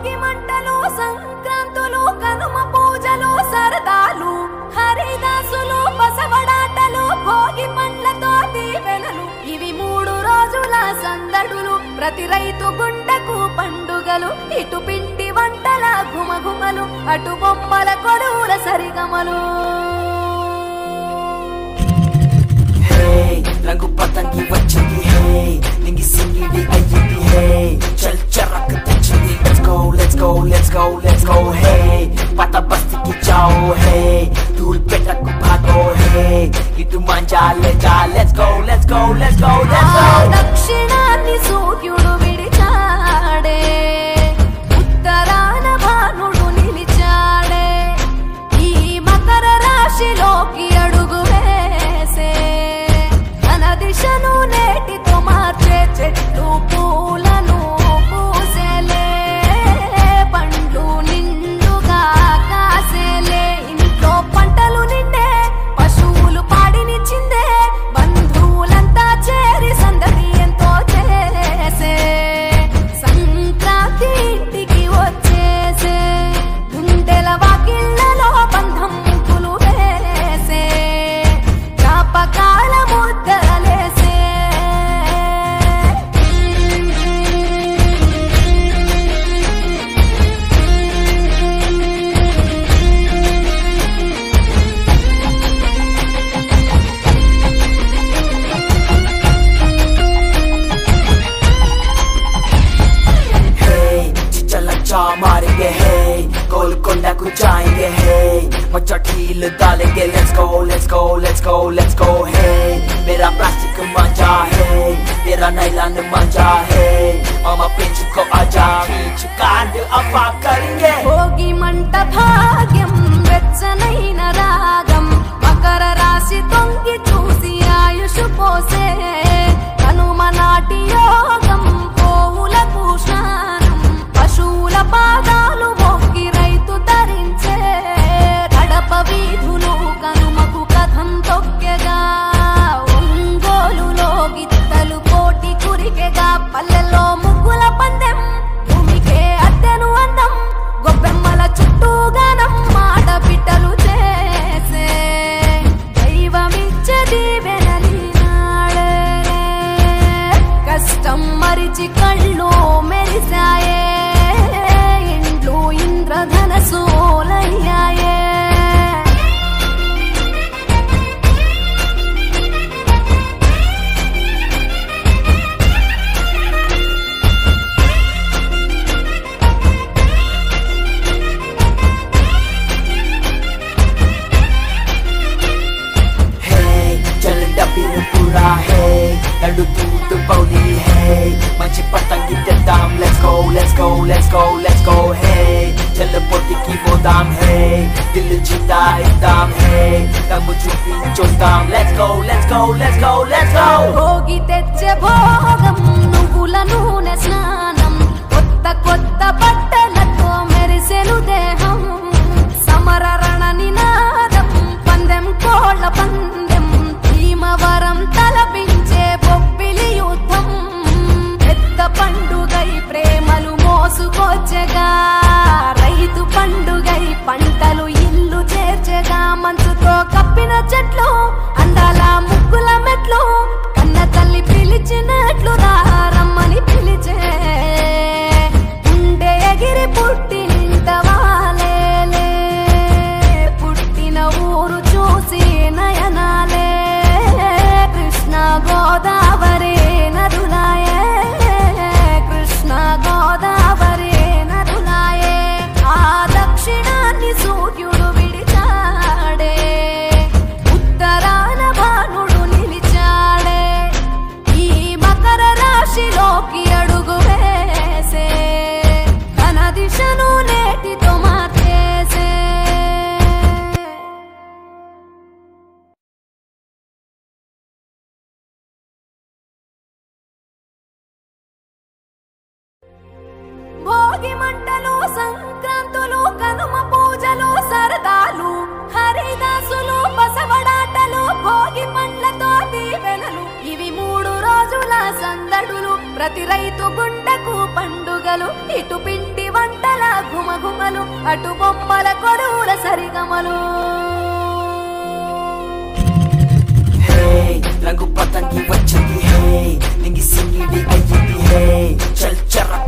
భోగి మంటలు సంక్రాంతులు కనుమ పూజలు సరదాలు హరిదాసులు బసవడాటలు భోగి పండ్లతో దీవెనలు ఇవి మూడు రోజుల సందడులు ప్రతి రైతు గుండెకు పండుగలు ఇటు పిండి వంటల గుమగుమలు అటు బొమ్మల కొడువుల సరిగమలు హే రంగు పతంగి వచ్చింది హే నింగి సింగిడి అయ్యింది హే చల్ చరక్ తెచ్చింది let's go let's go let's go let's go hey పత బస్తికి జాओ హే ధూల్ పెట్టకు భాగో హే ఇటు మంజా లేజా let's go let's go let's go let's ఆ గో దక్షిణాన్ని సూర్యుడు విడిచాడే ఉత్తరాన భానుడు నిలిచాడే ఈ మకర రాశిలోకి అడుగు వేసే తన దిశను నేటితో మార్చే చెట్లు పూలను పూసేలే పండ్లు నిండుగా కాసేలే ఇంట్లో పంటలు నిండే పశువులు పాడినిచ్చిందే బంధువులంతా చేరి సందడి ఎంతో చేసే సంక్రాంతి ఇంటికి వచ్చేసే గుండెల వాకిళ్ళలో బంధం ముగ్గులు వేసే జ్ఞాపకాల ముద్దలేసే Hey, चिच्चा लच्चा मारेंगे hey गोलकोंडा को जाएंगे hey मचा ढील डालेंगे let's go let's go let's go let's go hey मेरा प्लास्टिक मांझा है तेरा नाइलान मांझा है मामा पिंच को आजा खींच कांड अफा करेंगे భోగి మంట భాగ్యం వెచ్చనైన రాగం మకర రాశి తొంగి చూసి ఆయుష్ పోసే కనుమ నాటి యోగం పోవులకు స్నానం పశువుల పాదాలు మొక్కి రైతు ధరించే కడప వీధులు కనుమకు కథం తొక్కెగా ఒంగోలులో గిత్తలు కోటి కురికెగా పల్లెల్లో ముగ్గుల పందెం భూమికే అద్దెను అందం గొబ్బెమ్మల చుట్టూ గానం మాట పిట్టలు చేసే దైవమిచ్చే దీవెనలి నాడే కష్టం మరిచి కళ్ళు మెరిసాయే ఇండ్లు ఇంద్రధనసూలయ్యాయే Hey, jalan dapir pura hey Lalu tut bauli hey Manci patangi tetam Let's go, let's go, let's go, let's go hey Jalan poti ki bodam hey Dil jita idam hey Kamu chupin chodam Let's go, let's go, let's go, let's go Bhogi తెచ్చే భోగం నువ్వుల నూనె స్నానం కొత్త కొత్త బట్టలతో మెరిసెను దేహం సమర రణ నినాదం పందెం కోళ్ళ పందెం భీమవరం తలపించే బొబ్బిలి యుద్ధం పెద్ద పండుగై ప్రేమలు మోసుకొచ్చగా రైతు పండుగై పంటలు ఇల్లు చేర్చగా మంచుతో కప్పిన చెట్లు అందాల ముగ్గుల మెట్లు కన్న తల్లి పిలిచినట్లు రమ్మని పిలిచే ఉండే ఎగిరి పుట్టినింత వాలేలే పుట్టిన ఊరు చూసి నయనాలే కృష్ణ గోదావరి నదులాయే కృష్ణ గోదావరి నదులాయే ఆ దక్షిణాన్ని సూర్యుడు విడిచాడే ఉత్తరాన భానుడు నిలిచాడే ఈ మకర రాశిలోకి అడుగు వేసే తన దిశను నేటితో మార్చేసే భోగి మంటలు సంక్రాంతులు కనుమ పూజలు సరదాలు హరిదాసులు బసవడాటలు భోగి పండ్లతో దీవెనలు ఇవి మూడు రోజుల సందడులు ప్రతి రైతు గుండెకు పండుగలు ఇటు పిండి వంటల ఘుమఘుమలు అటు బొమ్మల కొలువుల సరిగమలు హే రంగు పతంగి వచ్చింది హే నింగి సింగిడి అయ్యింది హే చల్ చర్ర